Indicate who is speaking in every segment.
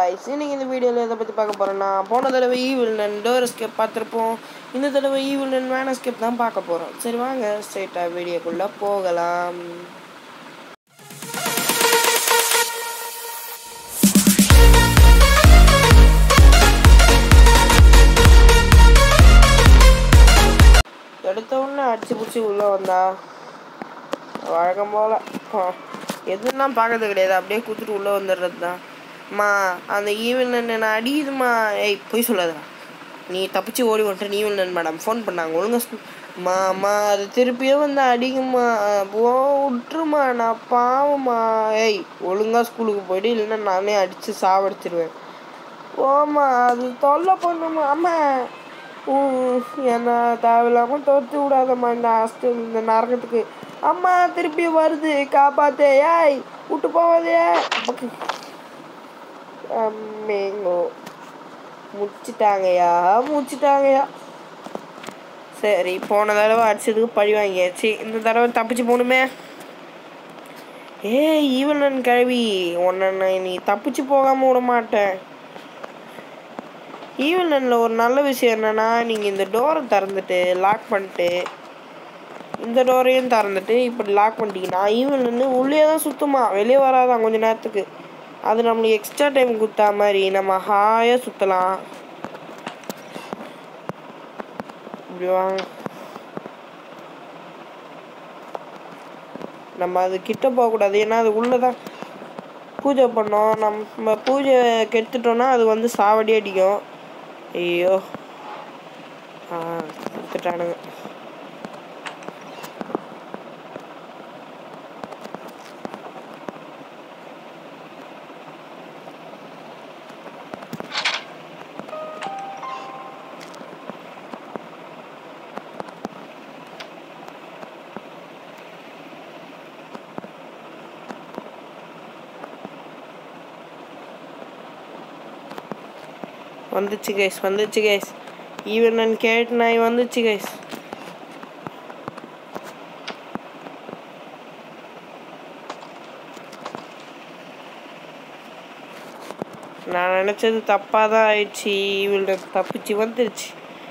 Speaker 1: Guys இன்னைக்கு இந்த வீடியோவில் எதை பற்றி பார்க்க போகிறோன்னா போன தடவை ஈவில் நன் டோர் ஸ்கேப் பார்த்துருப்போம் இந்த தடவை ஈவில் நன் வேன ஸ்கேப் தான் பார்க்க போகிறோம் சரி வாங்க ஸ்ட்ரைட்டாக வீடியோக்குள்ளே போகலாம் எடுத்த உடனே அடிச்சு பிடிச்சி உள்ளே வந்தா வழக்கம் போல் எதுன்னா பார்க்கறது கிடையாது அப்படியே குத்துட்டு உள்ளே வந்துடுறது தான் அம்மா அந்த ஈவில் நன் அடியுதுமா ஏய் போய் சொல்லாதடா நீ தப்பிச்சு ஓடி வந்துட்டு ஈவில் நன் மேடம் ஃபோன் பண்ணாங்க ஒழுங்கா ஸ்கூல் அம்மா அம்மா அது திருப்பியும் வந்து அடிக்குமா போ விட்டுருமா நான் பாவம்மா ஏய் ஒழுங்கா ஸ்கூலுக்கு போயிட்டு இல்லைன்னா நானே அடித்து சாவடிச்சிருவேன் ஓம்மா அது தொல்லை பண்ணுமா அம்மா ம், என்ன தேவையில்லாமல் தோற்று விடாதம்மா இந்த ஹாஸ்டல் இந்த நரகத்துக்கு அம்மா திருப்பி வருது காப்பாத்தே ஏய் விட்டு போவாதே அம்மேங்கோ முடிச்சிட்டாங்கய்யா முடிச்சிட்டாங்கய்யா சரி போன தடவை அடிச்சதுக்கு பழி வாங்கியாச்சு இந்த தடவை தப்பிச்சு போகணுமே ஏய் ஈவன் கழுவி உன்னை நான் நீ தப்பிச்சு போகாமல் விட மாட்டேன் ஈவனில் ஒரு நல்ல விஷயம் என்னன்னா நீங்கள் இந்த டோரை திறந்துட்டு லாக் பண்ணிட்டு இந்த டோரையும் திறந்துட்டு இப்படி லாக் பண்ணிட்டீங்கன்னா ஈவன் உள்ளே தான் சுத்தமா வெளியே வராதான் கொஞ்ச நேரத்துக்கு அது நம்மளுக்கு எக்ஸ்ட்ரா டைம் கொடுத்தா மாதிரி நம்ம ஹாயாக சுற்றலாம் இப்படி வாங்க நம்ம அது கிட்ட போகக்கூடாது ஏன்னா அது உள்ளே தான் பூஜை பண்ணோம் நம்ம பூஜை கெடுத்துட்டோம்னா அது வந்து சாவடி அடிக்கும் ஐயோ ஆ கொடுத்துட்டானுங்க வந்துச்சு கைஸ் வந்துச்சு கைஸ் ஈவன் நான் கேட்டு நாய் வந்துச்சு கைஸ் நான் நினச்சது தப்பாக தான் ஆயிடுச்சு இவள்கிட்ட தப்பிச்சு வந்துருச்சு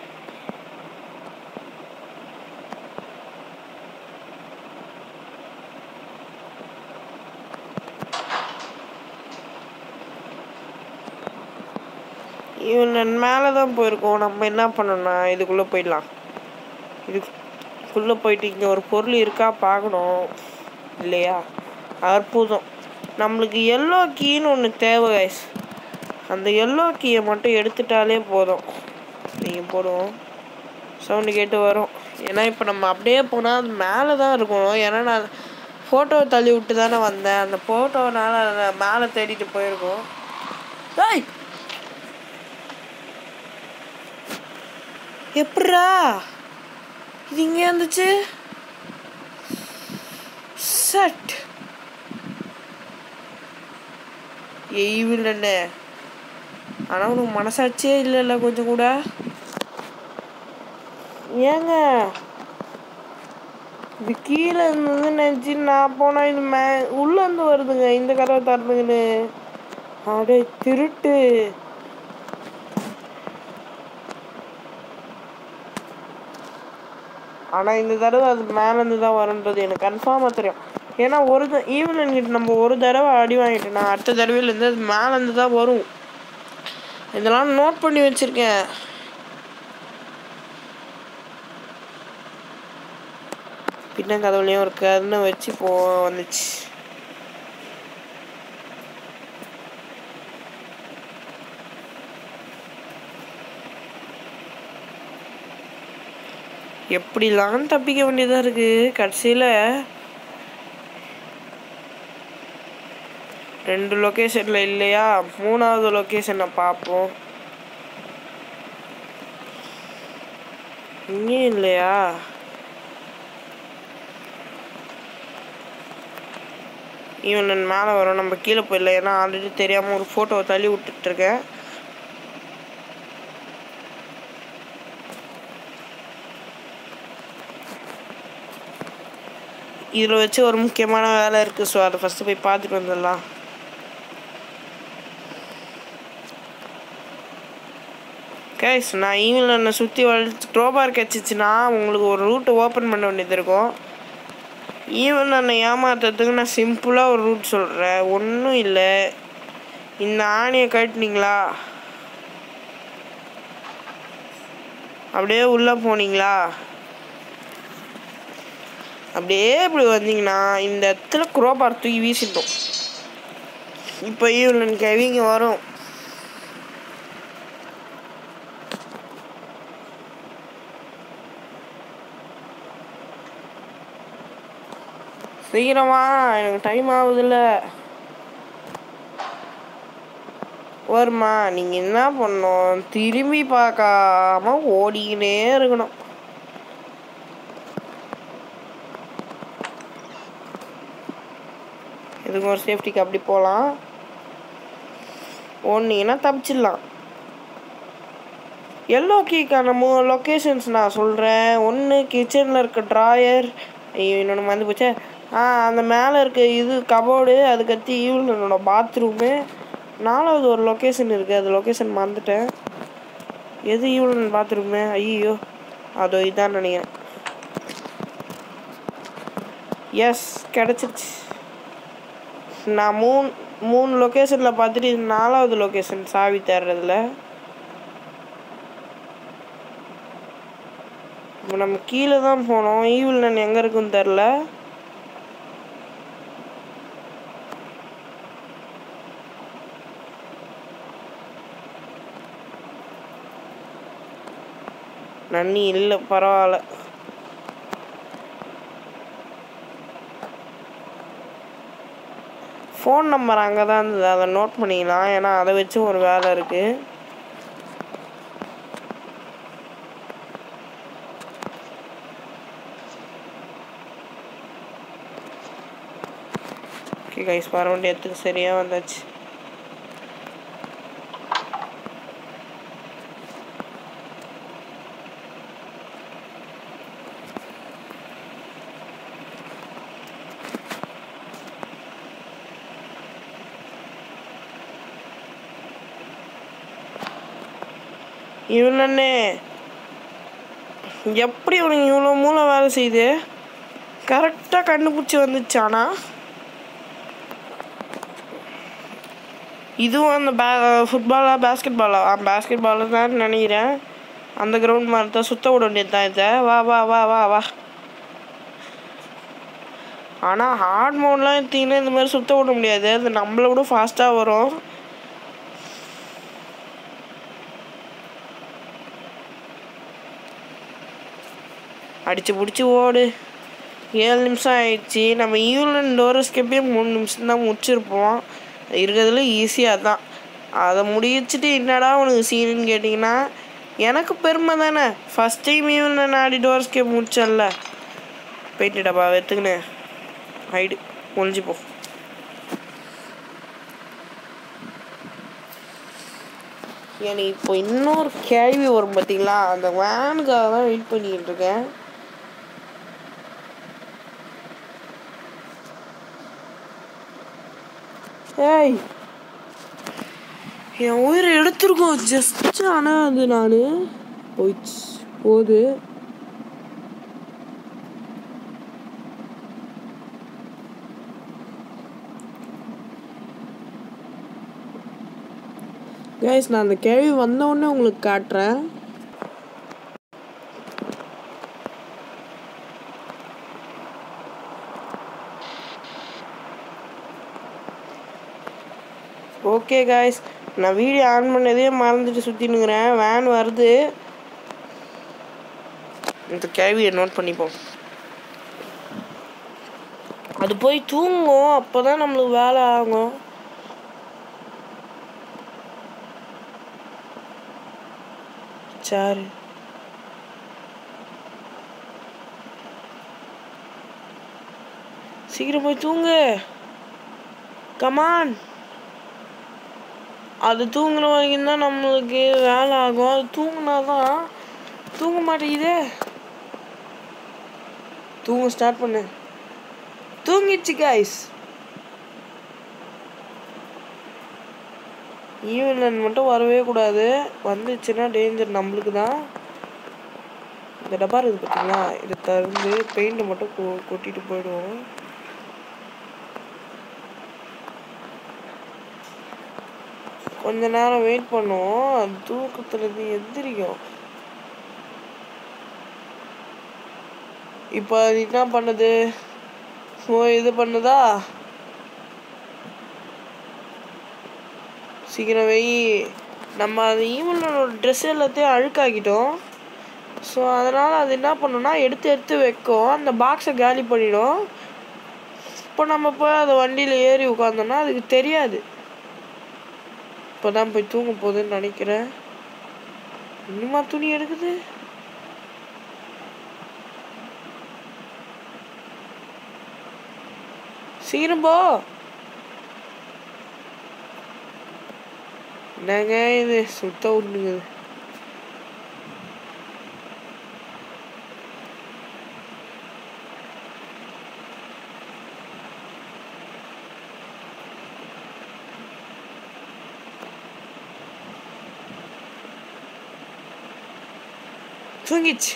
Speaker 1: இவன் மேலே தான் போயிருக்கோம் நம்ம என்ன பண்ணணும்னா இதுக்குள்ளே போயிடலாம் இதுக்குள்ளே போயிட்டு இங்கே ஒரு பொருள் இருக்கா பார்க்கணும் இல்லையா அற்புதம் நம்மளுக்கு எல்லோ கீன்னு ஒன்று தேவை guys. அந்த எல்லோ கீயை மட்டும் எடுத்துட்டாலே போதும் நீங்கள் போடுவோம் சவுண்டு கேட்டு வரும் ஏன்னா இப்போ நம்ம அப்படியே போனால் அது மேலே தான் இருக்கணும் ஏன்னா நான் ஃபோட்டோ தள்ளி விட்டு தானே வந்தேன் அந்த ஃபோட்டோனால மேலே தேடிட்டு போயிருக்கோம் ஏய் எப்பட்றா இது இங்கே இருந்துச்சு சட் எய்வில் என்ன ஆனால் உனக்கு மனசாட்சியே இல்லைல்ல கொஞ்சம் கூட ஏங்க இது கீழே இருந்தது நினச்சி நான் போனால் இது மே உள்ளேருந்து வருதுங்க இந்த கதவை திறந்துங்கன்னு அடே திருட்டு ஆனால் இந்த தடவை அது மேலேருந்து தான் வரும்ன்றது எனக்கு கன்ஃபார்மாக தெரியும் ஏன்னா ஒரு த ஈவினிங் கிட்ட நம்ம ஒரு தடவை அடி வாங்கிட்டோம்னா அடுத்த தடவையிலேருந்து அது மேலேருந்து தான் வரும் இதெல்லாம் நோட் பண்ணி வச்சுருக்கேன் பின்ன கதவுலையும் ஒரு கருணை வச்சு போ வந்துச்சு எப்படிலாம் தப்பிக்க வேண்டியதாக இருக்குது கடைசியில் ரெண்டு லொக்கேஷனில் இல்லையா மூணாவது லொக்கேஷனை பார்ப்போம் இங்கேயும் இல்லையா இவன் மேலே வரும் நம்ம கீழே போயிடல ஏன்னா ஆல்ரெடி தெரியாமல் ஒரு ஃபோட்டோவை தள்ளி விட்டுட்ருக்கேன் இதில் வச்சு ஒரு முக்கியமான வேலை இருக்குது ஸோ அதை ஃபஸ்ட்டு போய் பார்த்துட்டு வந்துடலாம் கைஸ் நான் ஈவில் என்னை சுற்றி வலிச்சு க்ரோபார் கிடச்சிச்சின்னா உங்களுக்கு ஒரு ரூட்டை ஓப்பன் பண்ண வேண்டியது இருக்கும் ஈவன் என்னை ஏமாத்துறதுக்கு நான் சிம்பிளாக ஒரு ரூட் சொல்கிறேன் ஒன்றும் இல்லை இந்த ஆணியை கட்டினீங்களா அப்படியே உள்ளே போனீங்களா அப்படியே இப்படி வந்தீங்கன்னா இந்த இடத்துல குரோபார் தூக்கி வீசிட்டோம் இப்போ ஈவினிங் கவிங்க வரும் சீக்கிரமா எனக்கு டைம் ஆகுதுல்ல வருமா நீங்க என்ன பண்ணணும் திரும்பி பார்க்காம ஓடிக்கினே இருக்கணும் இதுக்கு ஒரு சேஃப்டிக்கு அப்படி போகலாம் ஓடினீங்கன்னா தப்பிச்சிடலாம் எல்லோ கீக்கான மூ லொக்கேஷன்ஸ் நான் சொல்கிறேன் ஒன்று கிச்சனில் இருக்க ட்ராயர் ஐயோ இன்னொன்று மறந்து போச்சே ஆ அந்த மேலே இருக்க இது கபோர்டு அதுக்கடுத்து ஈவில் என்னோட பாத்ரூமு நாலாவது ஒரு லொக்கேஷன் இருக்குது அது லொக்கேஷன் மறந்துட்டேன் எது ஈவில் பாத்ரூமு ஐயோ அதோ இதான் நினைக்கிறேன் எஸ் கிடச்சிருச்சு நான் மூணு மூணு லொக்கேஷனில் பார்த்துட்டு இது நாலாவது லொக்கேஷன் சாவி தேடுறதுல இப்போ நம்ம கீழே தான் போனோம் ஈவில் நான் எங்கே இருக்குன்னு தெரில நன்னி இல்லை பரவாயில்ல ஃபோன் நம்பர் அங்கே தான் இருந்தது அதை நோட் பண்ணிக்கலாம் ஏன்னா அதை வச்சு ஒரு வேலை இருக்குது ஓகே கைஸ் வர வேண்டிய இடத்துக்கு சரியாக வந்தாச்சு இவனே எப்படி உனக்கு இவ்வளோ மூளை வேலை செய்யுது கரெக்டாக கண்டுபிடிச்சி வந்துச்சானா இதுவும் அந்த பே ஃபுட்பாலா பேஸ்கெட் பாலா ஆ பேஸ்கெட் பாலு தான் நினைக்கிறேன் அந்த கிரவுண்ட் மாதிரி தான் சுத்த விட வேண்டியது தான் இதை வா வா வா வா வா ஆனால் ஹார்ட் மோட்லாம் எடுத்தீங்கன்னா இந்த மாதிரி சுத்த விட முடியாது அது நம்மளை விட ஃபாஸ்ட்டாக வரும் அடிச்சு பிடிச்சி ஓடு ஏழு நிமிஷம் ஆயிடுச்சு நம்ம ஈவினிங் டோர் ஸ்கெப்பே மூணு நிமிஷம் தான் முடிச்சிருப்போம் இருக்கிறதுல ஈஸியாக தான் அதை முடிச்சிட்டு என்னடா உனக்கு சீனுன்னு கேட்டிங்கன்னா எனக்கு பெருமை தானே ஃபஸ்ட் டைம் ஈவினிங் நாடி டோர் ஸ்கேப் முடிச்சேன்ல போயிட்டுடப்பா வெத்துக்கினு ஹைடு ஒழிஞ்சு போ எனக்கு இப்போ இன்னொரு கேள்வி வரும் பார்த்தீங்களா அந்த வேனுக்காக தான் வெயிட் பண்ணிக்கிட்டு இருக்கேன் ஏய் என் உயிரை எடுத்துருக்கோம் ஜஸ்ட் ஆனால் அது நான் போயிடுச்சு போகுது கைஸ் நான் அந்த கேள்வி வந்த உடனே உங்களுக்கு காட்டுறேன் ஓகே காய்ஸ் நான் வீடியோ ஆன் பண்ணதே மறந்துட்டு சுற்றினுங்கிறேன் வேன் வருது இந்த கேள்வியை நோட் பண்ணிப்போம் அது போய் தூங்கும் அப்போ தான் நம்மளுக்கு வேலை ஆகும் சரி சீக்கிரம் போய் தூங்கு கமான் அது தூங்குற வரைக்கும் தான் நம்மளுக்கு வேலை ஆகும் அது தூங்குனாதான் தூங்க மாட்டேங்குதே தூங்க ஸ்டார்ட் பண்ணு தூங்கிடுச்சு கைஸ் ஈவென்ட் மட்டும் வரவே கூடாது வந்துச்சுன்னா டேஞ்சர் நம்மளுக்கு தான் இந்த டப்பா இருக்குது பார்த்தீங்களா இதை திறந்து பெயிண்ட்டை மட்டும் கொ கொட்டிட்டு போயிடுவோம் கொஞ்ச நேரம் வெயிட் பண்ணுவோம் அது தூக்கத்துலேருந்து எந்திரிக்கும் இப்போ அது என்ன பண்ணுது ஓ இது பண்ணுதா சீக்கிரம் வெய் நம்ம அது ஈவனோட ட்ரெஸ் எல்லாத்தையும் அழுக்காக்கிட்டோம் ஸோ அதனால் அது என்ன பண்ணுன்னா எடுத்து எடுத்து வைக்கும் அந்த பாக்ஸை காலி பண்ணிடும் இப்போ நம்ம போய் அந்த வண்டியில் ஏறி உட்காந்தோம்னா அதுக்கு தெரியாது இப்போ தான் போய் தூங்க போகுதுன்னு நினைக்கிறேன் இன்னுமா துணி எடுக்குது சீக்கிரம் போ என்னங்க இது சுத்த விட்டுங்குது தூங்கிச்சு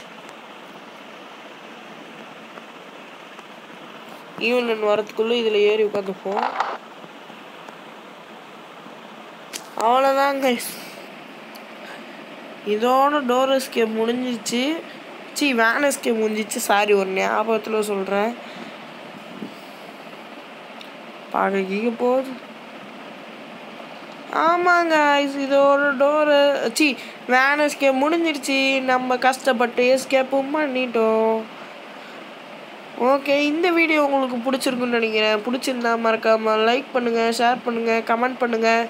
Speaker 1: ஈவன் வரத்துக்குள்ள இதுல ஏறி உட்காந்துப்போம் அவ்வளோதான் கைஸ் இதோட டோர் எஸ்கேப் முடிஞ்சிச்சு சி வேன் எஸ்கேப் முடிஞ்சிச்சு சாரி ஒரு ஞாபகத்தில் சொல்கிறேன் பார்க்க கீழ போகுது ஆமாங்க guys, இதோட டோரு சி வேன் எஸ்கேப் முடிஞ்சிருச்சு நம்ம கஷ்டப்பட்டு எஸ்கேப்பும் பண்ணிட்டோம் ஓகே இந்த வீடியோ உங்களுக்கு பிடிச்சிருக்குன்னு நினைக்கிறேன் பிடிச்சிருந்தா மறக்காமல் லைக் பண்ணுங்கள் ஷேர் பண்ணுங்கள் கமெண்ட் பண்ணுங்கள்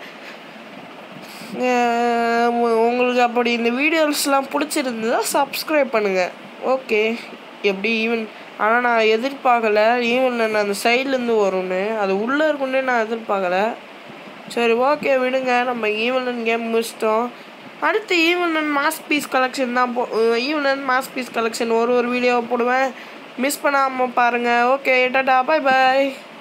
Speaker 1: அஹ் உ- உங்களுக்கு அப்படி இந்த வீடியோஸ்லாம் பிடிச்சிருந்ததா சப்ஸ்கிரைப் பண்ணுங்கள் ஓகே எப்படி ஈவன் ஆனால் நான் எதிர்பார்க்கல ஈவன் நான் அந்த சைட்லேருந்து வரும்னு அது உள்ளே இருக்குன்னே நான் எதிர்பார்க்கல சரி ஓகே விடுங்க நம்ம ஈவன் கேம் முடிச்சிட்டோம் அடுத்து ஈவன் மாஸ் பீஸ் கலெக்ஷன் தான் போ ஈவன் மாஸ் பீஸ் கலெக்ஷன் ஒரு ஒரு வீடியோ போடுவேன் மிஸ் பண்ணாமல் பாருங்கள் ஓகே டாடா பை பாய்